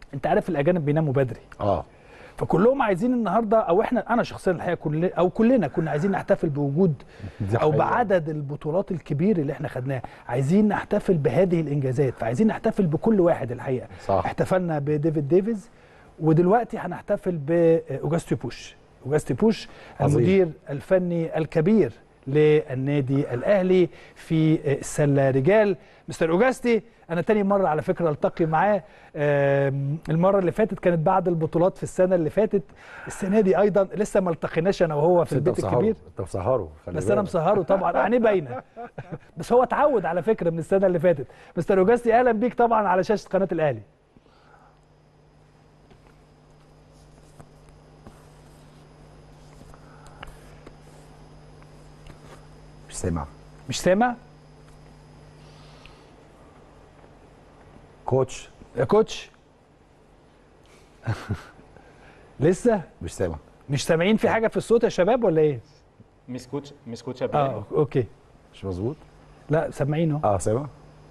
انت عارف الاجانب بيناموا بدري اه فكلهم عايزين النهارده او احنا انا شخصيا الحقيقه كل او كلنا كنا عايزين نحتفل بوجود دي او حقيقة. بعدد البطولات الكبير اللي احنا خدناه عايزين نحتفل بهذه الانجازات فعايزين نحتفل بكل واحد الحقيقه صح. احتفلنا بديفيد ديفيز ودلوقتي هنحتفل باوجاستي بوش اوجاستي بوش عظيم. المدير الفني الكبير للنادي الاهلي في السله رجال مستر اوجاستي انا تاني مره على فكره التقي معاه آم، المره اللي فاتت كانت بعد البطولات في السنه اللي فاتت السنه دي ايضا لسه ما التقيناش انا وهو في بس انت البيت مسهره الكبير انت مسهره خلي بس انا بالك. مسهره طبعا عينيه باينه بس هو اتعود على فكره من السنه اللي فاتت مستر اوجاستي اهلا بيك طبعا على شاشه قناه الاهلي مش سامع مش سامع كوتش يا كوتش لسه مش سامع مش سامعين في حاجه في الصوت يا شباب ولا ايه Me escucha, me escucha bien. اه اوكي مش مظبوط لا سامعين اهو اه سامع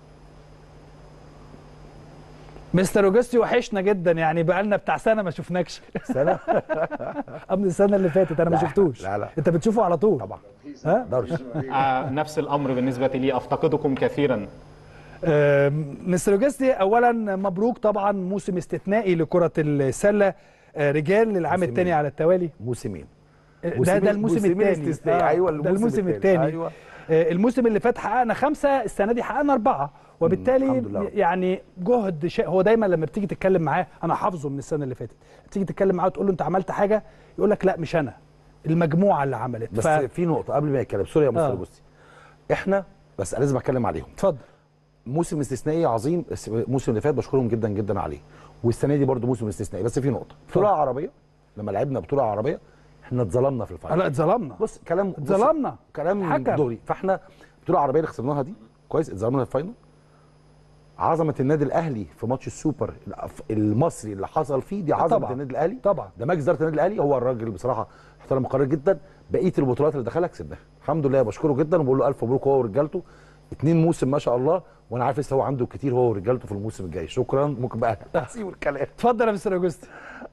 مستر اوجستي وحشنا جدا يعني بقالنا بتاع سنه ما شفناكش سنه اه من السنه اللي فاتت انا ما لا، شفتوش لا، لا. انت بتشوفه على طول طبعا ها درش آه نفس الامر بالنسبه لي افتقدكم كثيرا آم، مستر اوجستي اولا مبروك طبعا موسم استثنائي لكره السله آه، رجال للعام موسمين. الثاني على التوالي موسمين ده موسمين- ده الموسم موسمين الثاني استثنائي. أيوة، ده الموسم الموسم التاني. الثاني أيوة. آه، الموسم اللي فات حققنا خمسه السنه دي حققنا اربعه وبالتالي الحمد لله. يعني جهد شيء هو دايما لما بتيجي تتكلم معاه انا حافظه من السنه اللي فاتت تيجي تتكلم معاه وتقول له انت عملت حاجه يقول لك لا مش انا المجموعه اللي عملت بس في نقطه قبل ما يتكلم سوري يا مستر آه. بصي احنا بس لازم اتكلم عليهم اتفضل موسم استثنائي عظيم بس الموسم اللي فات بشكرهم جدا جدا عليه والسنه دي برضو موسم استثنائي بس في نقطه بطوله عربيه لما لعبنا بطوله عربيه احنا اتظلمنا في الفاينل لا اتظلمنا بص كلام بص، اتظلمنا كلام حكم. دغري فاحنا البطوله العربيه اللي خسرناها دي كويس اتظلمنا في الفاينل عظمه النادي الاهلي في ماتش السوبر الأف- المصري اللي حصل فيه دي عظمه طبعاً. النادي الاهلي طبعا ده مجلس اداره النادي الاهلي هو الراجل بصراحه محترم مقرر جدا بقيه البطولات اللي دخلها كسبناها الحمد لله بشكره جدا وبقول له الف مبروك هو ورجالته اتنين موسم ما شاء الله وانا عارف لسه هو عنده كتير هو ورجالته في الموسم الجاي شكرا ممكن بقى تحسيب الكلام اتفضل يا مستر اوجستي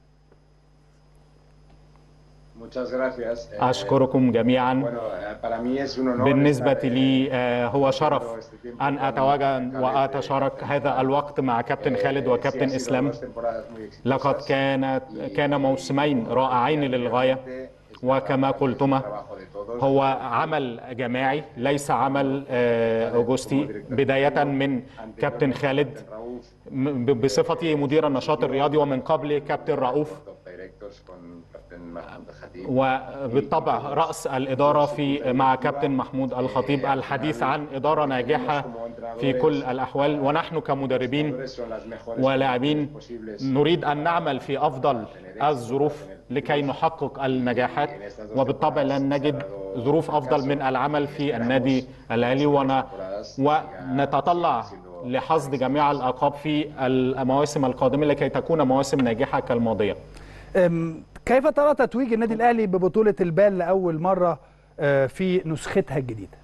Muchas gracias. Eh, اشكركم جميعا Bueno, eh, para mí es un honor بالنسبه estar, eh, لي آه، هو شرف ان اتواجد واتشارك هذا الوقت مع كابتن خالد eh, sí وكابتن han sido اسلام dos temporadas muy exitosas. لقد كانت كان موسمين رائعين للغايه وكما قلتما Trabajo de todos. هو عمل جماعي ليس عمل آه، اوجستي بدايه من كابتن خالد Raúl, م- ب- بصفتي مدير النشاط الرياضي ومن قبل كابتن رؤوف top directors con Captain Mahmoud Khatib. وبالطبع رأس الإدارة في مع كابتن محمود الخطيب الحديث عن إدارة ناجحة في كل الأحوال ونحن كمدربين Son las mejores ولاعبين posibles. نريد أن نعمل في أفضل الظروف لكي نحقق النجاحات وبالطبع لن نجد ظروف أفضل من العمل في النادي الأهلي ون- ونتطلع لحصد جميع الألقاب في المواسم القادمة لكي تكون مواسم ناجحة كالماضية أم، كيف ترى تتويج النادي الاهلي ببطوله البال لاول مره آه، في نسختها الجديده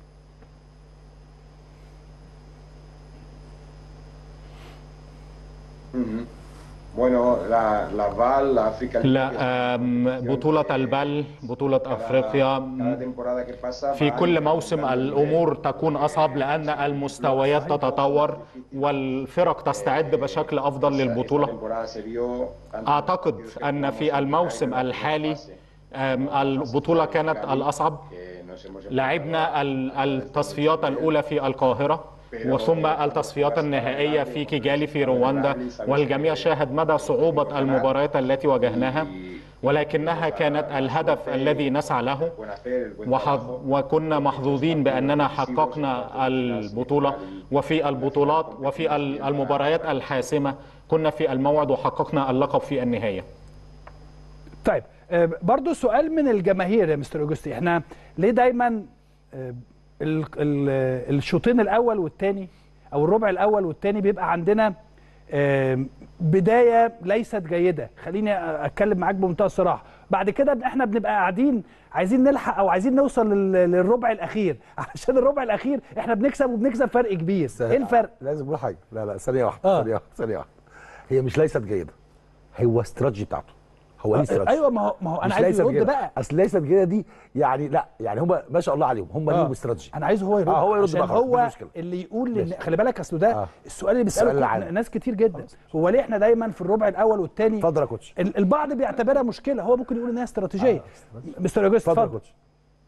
Bueno, la, la VAL, la Africa League, لا آم، بطولة البل بطولة أفريقيا cada temporada que pasa في va كل موسم الامور تكون اصعب لان المستويات تتطور والفرق تستعد بشكل افضل Esta للبطوله temporada se vio tanto اعتقد partidos que ان jugamos في en الموسم la الحالي fase آم، البطوله كانت الاصعب que nos hemos لعبنا ال- التصفيات الاولى في القاهره وثم التصفيات النهائيه في كيجالي في رواندا والجميع شاهد مدى صعوبه المباريات التي واجهناها ولكنها كانت الهدف الذي نسعى له buen hacer, el buen وحظ trabajo. وكنا محظوظين بأننا حققنا البطولة وفي البطولات وفي ال- المباريات الحاسمة كنا في الموعد وحققنا اللقب في النهاية طيب آه، برضو سؤال من الجماهير يا مستر اوجستي احنا ليه دايما آه، ال- ال- الشوطين الاول والثاني او الربع الاول والثاني بيبقى عندنا آه، بدايه ليست جيده خليني اتكلم معاك بمنتهى الصراحه بعد كده احنا بنبقى قاعدين عايزين نلحق او عايزين نوصل لل- للربع الاخير علشان الربع الاخير احنا بنكسب وبنكسب فرق كبير ايه الفرق لازم اقول حاجه لا لا ثانيه واحده آه. ثانيه واحده ثانيه واحده هي مش ليست جيده هو استراتيجي بتاعته هو ليه استراتيجي ايوه ما هو ما هو انا مش عايز ليست يرد كده. بقى اصل ليست كده دي يعني لا يعني هم ما شاء الله عليهم هم آه. ليهم استراتيجي انا عايزه هو يرد آه، هو يرد عشان بقى خلاص، هو مفيش مشكلة. اللي يقول لن... ماشي. خلي بالك اصل ده آه. السؤال اللي السؤال بيساله العام. كل- ناس كتير جدا هو ليه احنا دايما في الربع الاول والثاني اتفضل يا كوتش البعض بيعتبرها مشكله هو ممكن يقول انها استراتيجيه مستر اوجست اتفضل يا اتفضل كوتش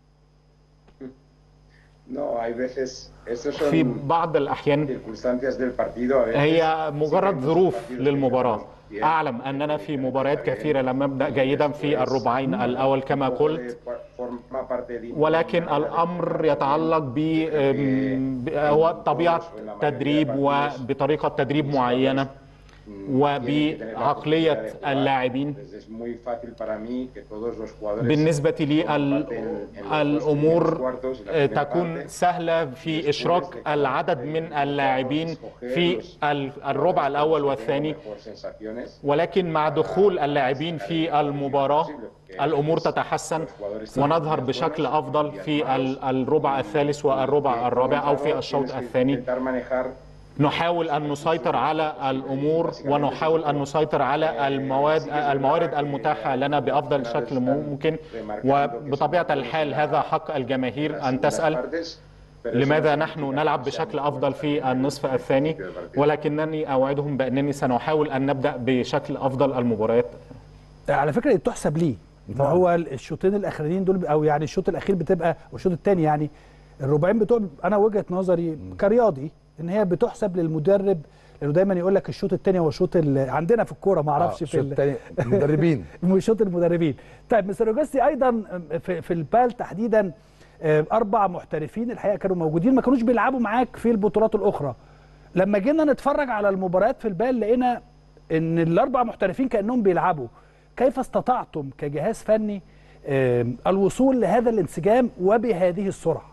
No, hay veces, estos son في بعض الأحيان circunstancias del partido. A veces, هي مجرد sí que hay ظروف muchos partidos que للمباراة empezamos bien. أعلم أننا في مباريات كثيرة لم نبدأ جيدا في الربعين الأول كما قلت Forma parte de- ولكن الأمر يتعلق ب ب- هو طبيعة تدريب وبطريقة تدريب معينة وبعقلية اللاعبين Entonces, es muy fácil para mí que todos los jugadores بالنسبة لي ال- comparten en los dos الأمور primeros cuartos, en la primera تكون parte. سهلة في إشراك العدد من اللاعبين في ال- الربع الأول والثاني Mejor sensaciones. ولكن مع دخول اللاعبين في المباراة الأمور تتحسن ونظهر بشكل أفضل في ال- الربع الثالث والربع الرابع أو في الشوط Tienes que الثاني intentar manejar نحاول أن نسيطر على الأمور ونحاول أن نسيطر على المواد الموارد المتاحة لنا بأفضل شكل ممكن وبطبيعة الحال هذا حق الجماهير أن تسأل لماذا نحن نلعب بشكل أفضل في النصف الثاني ولكنني أوعدهم بأنني سنحاول أن نبدأ بشكل أفضل المباريات على فكره دي تحسب ليه ان طبعاً. هو الشوطين الاخرين دول او يعني الشوط الاخير بتبقى والشوط الثاني يعني الربعين بتوع انا وجهه نظري كرياضي ان هي بتحسب للمدرب لانه دايما يقول لك الشوط الثاني هو الشوط ال- عندنا في الكوره ما اعرفش في الشوط ال- الثاني المدربين شوط المدربين طيب مستر اوجستي ايضا في, في البال تحديدا آه، اربع محترفين الحقيقه كانوا موجودين ما كانوش بيلعبوا معاك في البطولات الاخرى لما جينا نتفرج على المباريات في البال لقينا ان الاربع محترفين كانهم بيلعبوا كيف استطعتم كجهاز فني آه، الوصول لهذا الانسجام وبهذه السرعه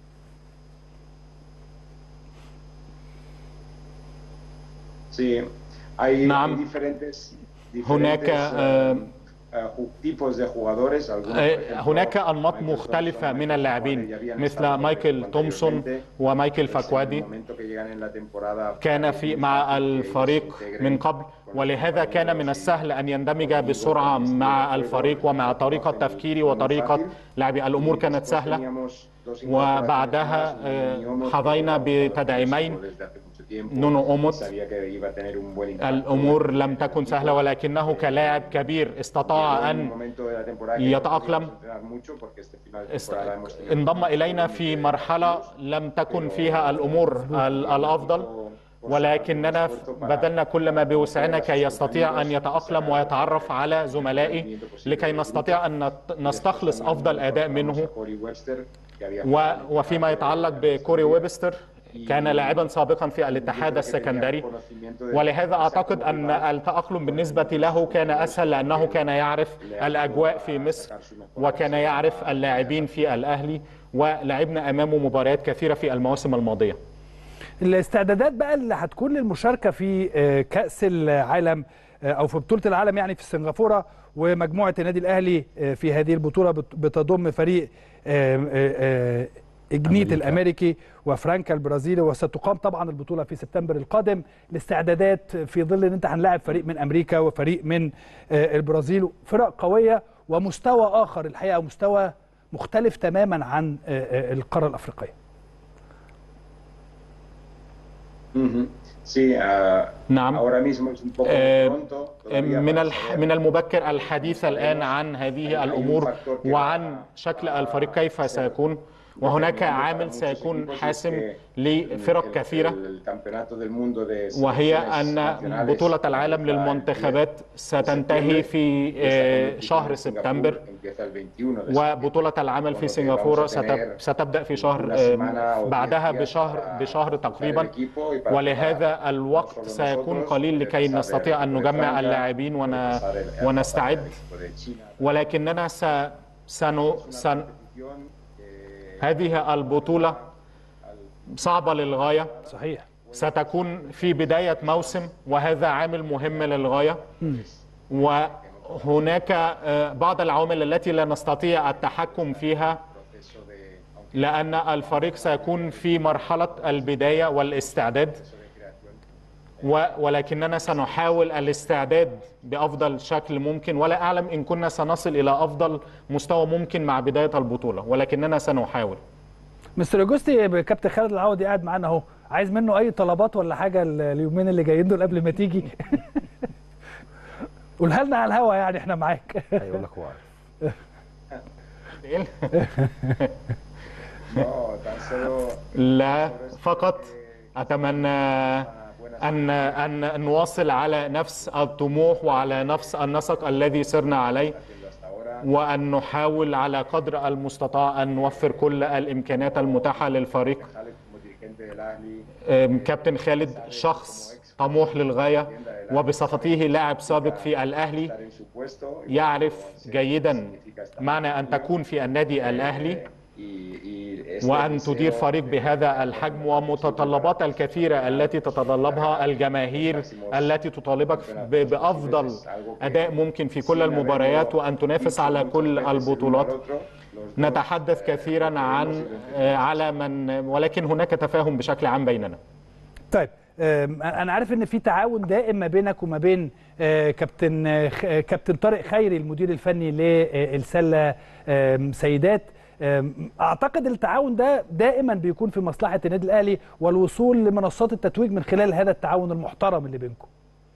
Sí, hay, نعم. hay diferentes, هناك، diferentes, آه، eh, ju- tipos de jugadores. Algunos, por آه، ejemplo, هناك أنماط Michael مختلفة Thompson, من Michael اللاعبين Fawcett ya habían مثل estado مايكل تومسون anteriormente. ومايكل Entonces, en el فاكوادي momento que llegan en la temporada, كان es في muy مع fácil que ellos الفريق se integren من قبل con los ولهذا كان من compañeros السهل أن يندمج بسرعة مع الفريق ومع طريقة تفكيري وطريقة لعبي الأمور كانت سهلة Después teníamos dos وبعدها incorporaciones más, آه، Nuni Olmos, حظينا que بتدعيمين desde hace mucho tiempo, نونو أوموت. sabía que iba a tener un buen impacto. الأمور لم تكن سهلة ولكنه كلاعب كبير استطاع أن يتأقلم. است- انضم إلينا في مرحلة لم تكن فيها الأمور ال- الأفضل ولكننا بذلنا كل ما بوسعنا كي يستطيع أن يتأقلم ويتعرف على زملائي لكي نستطيع أن نت- نستخلص أفضل أداء منه و- وفيما يتعلق بكوري ويبستر كان لاعبا سابقا في الاتحاد السكندري ولهذا أعتقد أن التأقلم بالنسبة له كان أسهل لأنه كان يعرف الأجواء في مصر وكان يعرف اللاعبين في الأهلي ولعبنا أمامه مباريات كثيرة في المواسم الماضية الاستعدادات بقى اللي هتكون للمشاركه في آه، كاس العالم آه، او في بطوله العالم يعني في سنغافوره ومجموعه النادي الاهلي آه، في هذه البطوله بت- بتضم فريق آه، آه، آه، اجنيت أمريكا. الامريكي وفرانكا البرازيلي وستقام طبعا البطوله في سبتمبر القادم الاستعدادات في ظل ان انت هنلاعب فريق من امريكا وفريق من آه، البرازيل فرق قويه ومستوى اخر الحقيقه مستوى مختلف تماما عن آه، آه، القاره الافريقيه Ujú. Sí, ah, نعم ahora mismo es un poco Eh, pronto. todavía من para الح... saber. من المبكر الحديث الآن عن هذه الأمور وعن شكل الفريق كيف سيكون وهناك عامل سيكون حاسم لفرق كثيرة وهي أن بطولة العالم للمنتخبات ستنتهي في آه، شهر سبتمبر وبطولة العمل في سنغافورة ستب- ستبدأ في شهر آه، بعدها بشهر بشهر تقريبا ولهذا الوقت سيكون قليل لكي نستطيع أن نجمع اللاعبين ون... ونستعد ولكننا س... سن... سن... هذه البطولة صعبة للغاية صحيح ستكون في بداية موسم وهذا عامل مهم للغاية وهناك آه، بعض العوامل التي لا نستطيع التحكم فيها لأن الفريق سيكون في مرحلة البداية والاستعداد و- ولكننا سنحاول الاستعداد بافضل شكل ممكن ولا اعلم ان كنا سنصل الى افضل مستوى ممكن مع بدايه البطوله ولكننا سنحاول مستر اوجوستي كابتن خالد العوضي قاعد معانا اهو عايز منه اي طلبات ولا حاجه ال- اليومين اللي جايين دول قبل ما تيجي قولها لنا على الهوا يعني احنا معاك هيقول لك هو عارف No, tan solo لا فقط اتمنى ان ان نواصل على نفس الطموح وعلى نفس النسق الذي سرنا عليه hasta ahora. وان نحاول على قدر المستطاع ان نوفر كل الامكانيات المتاحه للفريق Alex, como dirigente del Ahly, أم، كابتن خالد شخص طموح للغايه وبصفته لاعب سابق في الاهلي estar en su puesto y يعرف جيدا معنى ان تكون في النادي الاهلي y, y este وان deseo تدير فريق بهذا الحجم ومتطلبات الكثيره التي تتطلبها الجماهير التي تطالبك ب- بافضل اداء ممكن في كل المباريات وان تنافس على كل البطولات نتحدث كثيرا عن آه، على من ولكن هناك تفاهم بشكل عام بيننا طيب آم، انا عارف ان في تعاون دائم ما بينك وما بين آه، كابتن آه، خ- آه، كابتن طارق خيري المدير الفني للسله آم، سيدات آم، اعتقد التعاون ده دائما بيكون في مصلحه النادي الاهلي والوصول لمنصات التتويج من خلال هذا التعاون المحترم اللي بينكم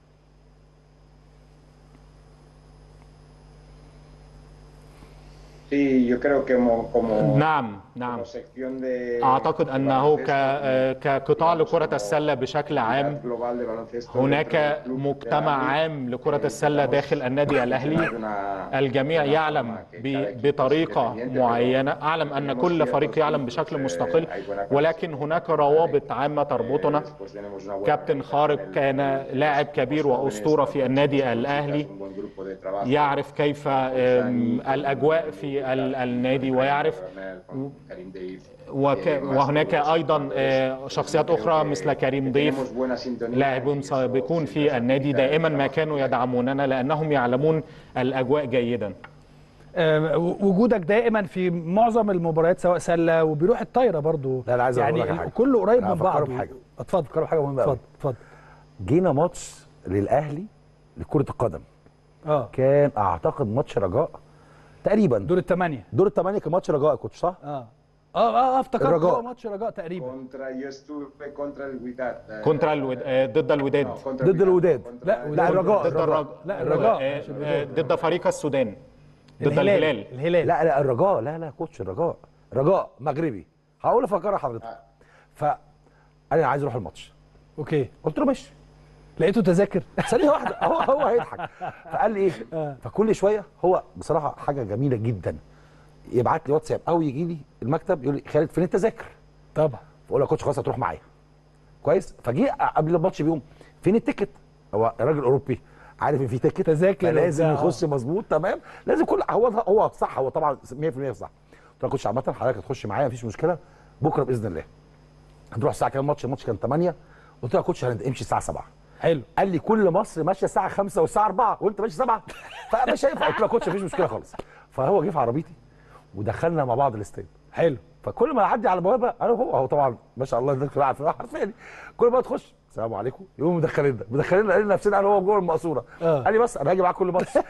Sí, yo creo que como, como, نعم نعم como sección de اعتقد انه ك- baloncesto, آه، كقطاع لكره السله بشكل عام global de baloncesto هناك dentro del club de مجتمع Ahly. عام لكرة السلة داخل النادي الأهلي Una- الجميع una يعلم forma que cada ب- equipo es بطريقة independiente, معينة أعلم أن كل فريق يعلم بشكل مستقل ولكن هناك روابط عامة تربطنا Después tenemos una buena كابتن خارق كان لاعب كبير وأسطورة في النادي الأهلي un buen grupo de trabajo. يعرف كيف آم، الأجواء في ال- النادي ويعرف Karim Deif. وك وهناك أيضا آه، شخصيات أخرى مثل كريم ضيف Tenemos buena sintonía. لاعبون سابقون في النادي دائما ما كانوا يدعموننا لانهم يعلمون الاجواء جيدا آه، وجودك دائما في معظم المباريات سواء سله وبيروح الطايره برضو لا، أنا عايز أقول يعني لك حاجة. كله قريب أنا من بعض هفكرك بحاجة. اتفضل فكروا بحاجه مهمه اتفضل قوي اتفضل جينا ماتش للاهلي لكره القدم اه كان اعتقد ماتش رجاء تقريبا دور الثمانيه دور الثمانيه كان ماتش رجاء كنت صح؟ اه اه اه افتكرت الرجاء. هو ماتش رجاء تقريبا Contra, yo estuve contra el Wydad. كونترا الود... آه، ضد الوداد No, contra ضد Wydad, الوداد. contra لا، el- لا الرجاء ضد الرجاء لا، ضد- الرجاء، آه، مش آه، ضد فريق السودان ضد الهلال الهلال الهلال لا لا الرجاء لا لا كوتش الرجاء رجاء مغربي هقول افكرها حضرتك فقال لي انا عايز اروح الماتش اوكي قلت له ماشي لقيته تذاكر ثانيه واحده هو هو هيضحك فقال لي ايه فكل شويه هو بصراحه حاجه جميله جدا يبعت لي واتساب او يجي لي المكتب يقول لي خالد فين التذاكر طبعا فاقول له يا كوتش خلاص هتروح معايا كويس فجه قبل الماتش بيوم فين التيكت هو راجل اوروبي عارف ان في تيكت تذاكر فلازم وبتاع. يخش مظبوط تمام لازم كل هو هو صح هو طبعا 100% صح قلت له يا كوتش عامه حضرتك هتخش معايا مفيش مشكله بكره باذن الله هنروح الساعه كام الماتش الماتش كان 8 قلت له يا كوتش هنمشي الساعه 7 حلو قال لي كل مصر ماشيه الساعه 5 والساعه 4 وانت ماشي 7 فمش هينفع قلت له يا كوتش مفيش مشكله خالص فهو جه في عربيتي ودخلنا مع بعض الاستاد حلو فكل ما اعدي على البوابه انا وهو هو طبعا ما شاء الله الدكتور قاعد في الواحد عارفاني كل ما تخش السلام عليكم يقوم مدخليننا مدخليننا قال نفسنا قال هو جوه المقصوره آه. قال لي بس انا هاجي معاك كل ماتش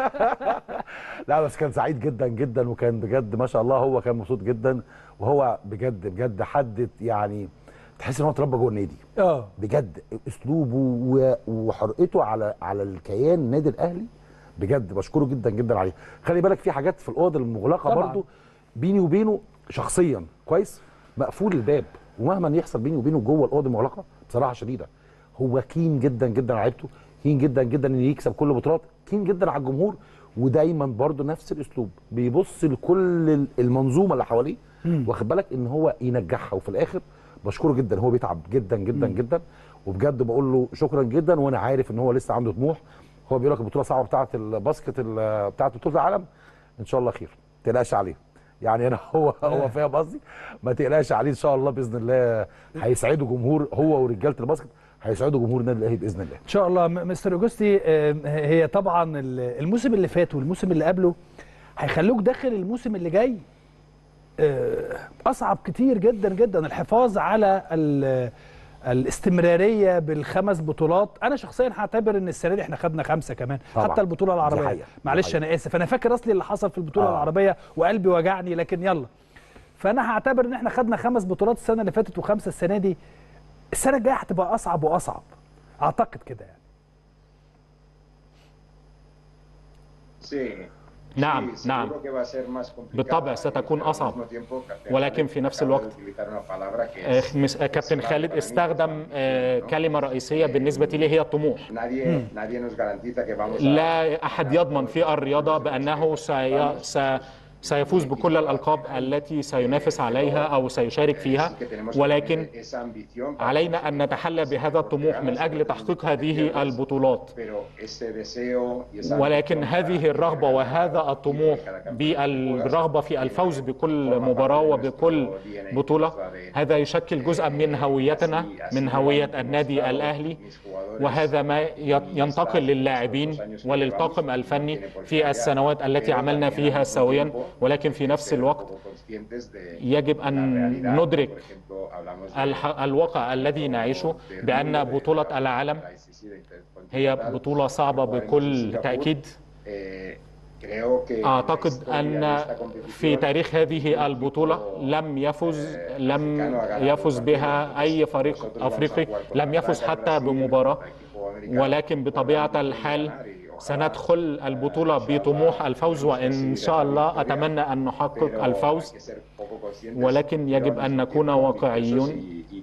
لا بس كان سعيد جدا جدا وكان بجد ما شاء الله هو كان مبسوط جدا وهو بجد بجد حد يعني تحس ان هو اتربى جوه النادي اه بجد اسلوبه و- وحرقته على على الكيان النادي الاهلي بجد بشكره جدا جدا عليه خلي بالك في حاجات في الاوضه المغلقه طبعاً. برضو بيني وبينه شخصيا كويس مقفول الباب ومهما يحصل بيني وبينه جوه الاوضه المغلقه بصراحه شديده هو كين جدا جدا على لعيبته كين جدا جدا ان يكسب كل البطولات كين جدا على الجمهور ودايما برضو نفس الاسلوب بيبص لكل ال- المنظومه اللي حواليه واخد بالك ان هو ينجحها وفي الاخر بشكره جدا هو بيتعب جدا جدا جدا وبجد بقول له شكرا جدا وانا عارف ان هو لسه عنده طموح هو بيقول لك البطوله صعبه بتاعه الباسكت ال- بتاعه بطوله العالم ان شاء الله خير ما تقلقش عليه يعني انا هو هو فاهم قصدي ما تقلقش عليه ان شاء الله باذن الله هيسعدوا جمهور هو ورجاله الباسكت هيسعدوا جمهور النادي الاهلي باذن الله ان شاء الله م- مستر اوجوستي آه، هي طبعا ال- الموسم اللي فات والموسم اللي قبله هيخلوك داخل الموسم اللي جاي آه، اصعب كتير جدا جدا الحفاظ على ال- الاستمراريه بالخمس بطولات انا شخصيا هعتبر ان السنه دي احنا خدنا خمسه كمان طبعاً. حتى البطوله دي العربيه حقيقة. دي معلش حقيقة. انا اسف انا فاكر اصلي اللي حصل في البطوله آه. العربيه وقلبي وجعني لكن يلا فانا هعتبر ان احنا خدنا خمس بطولات السنه اللي فاتت وخمسه السنه دي السنه الجايه هتبقى اصعب واصعب اعتقد كده يعني Sí. نعم، Sí, نعم. seguro que va a ser más complicado. بالطبع ستكون Pero al أصعب. mismo tiempo, Captain ولكن Khaled في نفس acaba de الوقت utilizar una palabra que آه، es- مس- آه، es كابتن clave خالد para mí, استخدم es آه، ¿no? كلمة رئيسية بالنسبة لي هي الطموح Nadie, nadie nos garantiza que vamos a- لا أحد يضمن في الرياضة بأنه سي... س... سيفوز بكل الألقاب التي سينافس عليها أو سيشارك فيها Sí que tenemos que ولكن tener esa ambición para علينا أن نتحلى بهذا الطموح من أجل تحقيق هذه البطولات pero ese deseo y esa ولكن ambición هذه para الرغبة وهذا الطموح بالرغبة في الفوز بكل مباراة وبكل بطولة هذا يشكل جزءا من هويتنا من هوية النادي الأهلي وهذا ما ي- ينتقل للاعبين وللطاقم الفني في السنوات التي عملنا فيها سويا ولكن في نفس الوقت يجب أن ندرك الح- الواقع الذي نعيشه بأن بطولة العالم هي بطولة صعبة بكل تأكيد أعتقد أن في تاريخ هذه البطولة لم يفز لم يفز بها أي فريق أفريقي لم يفز حتى بمباراة ولكن بطبيعة الحال سندخل البطولة بطموح الفوز وإن شاء الله أتمنى أن نحقق الفوز ولكن يجب أن نكون واقعيون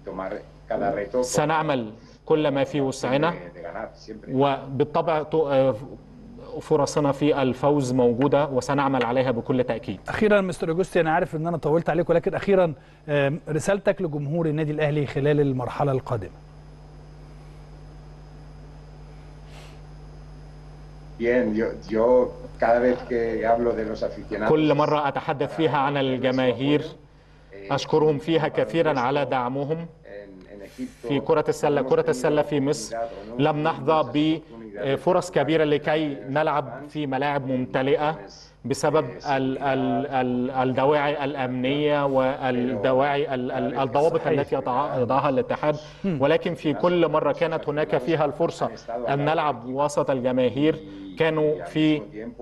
سنعمل كل ما في وسعنا وبالطبع ت- فرصنا في الفوز موجودة وسنعمل عليها بكل تأكيد اخيرا مستر اوجوستي انا عارف ان انا طولت عليك ولكن اخيرا آم، رسالتك لجمهور النادي الاهلي خلال المرحله القادمه Bien, yo, yo cada vez que hablo de los aficionados كل مرة أتحدث فيها عن الجماهير أشكرهم فيها كثيرا على دعمهم en, en Egipto, في كرة السلة كرة السلة في مصر لم نحظى بفرص كبيرة لكي نلعب في ملاعب ممتلئة بسبب ال- ال- ال- الدواعي الأمنية والدواعي ال- ال- الضوابط التي يضع- يضعها الاتحاد ولكن في كل مرة كانت هناك فيها الفرصة أن نلعب وسط الجماهير كانوا في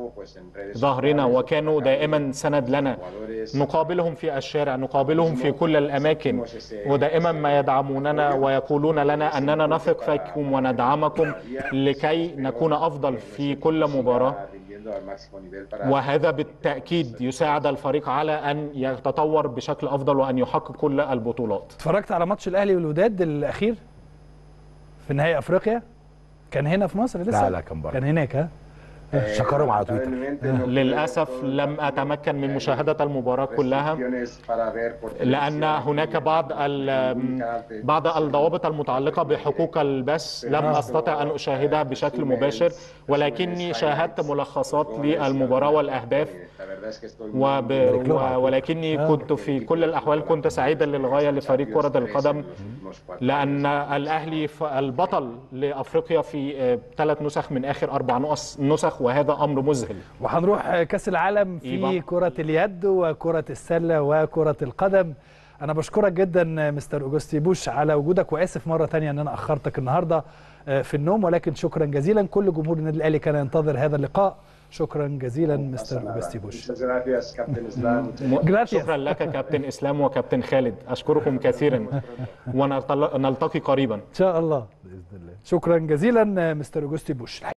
ظهرنا وكانوا دائما سند لنا نقابلهم في الشارع نقابلهم في كل الأماكن ودائما ما يدعموننا ويقولون لنا أننا نثق فيكم وندعمكم لكي نكون أفضل في كل مباراة وهذا بالتأكيد يساعد الفريق على أن يتطور بشكل أفضل وأن يحقق كل البطولات اتفرجت على ماتش الاهلي والوداد الاخير في نهائي افريقيا كان هنا في مصر لسه لا، لا، كان بره. كان هناك ها شكرهم على تويتر للأسف لم أتمكن من مشاهدة المباراة كلها لأن هناك بعض ال- بعض الضوابط المتعلقة بحقوق البث لم أستطع أن أشاهدها بشكل مباشر ولكني شاهدت ملخصات للمباراة والأهداف وب... و... ولكني كنت في كل الأحوال كنت سعيدا للغاية لفريق كرة القدم لأن الأهلي ف- البطل لأفريقيا في آه، ثلاث نسخ من آخر أربع نقص- نسخ وهذا أمر مذهل وهنروح كاس العالم في إيوه. كره اليد وكره السله وكره القدم انا بشكرك جدا مستر اوجوستي بوش على وجودك واسف مره تانية ان انا اخرتك النهارده في النوم ولكن شكرا جزيلا كل جمهور النادي الاهلي كان ينتظر هذا اللقاء شكرا جزيلا مستر اوجوستي بوش Muchas gracias, Captain Islam. م- Gracias. شكرا لك كابتن إسلام وكابتن خالد أشكركم كثيرا ونلتقي قريبا ان شاء الله باذن الله شكرا جزيلا مستر اوجوستي بوش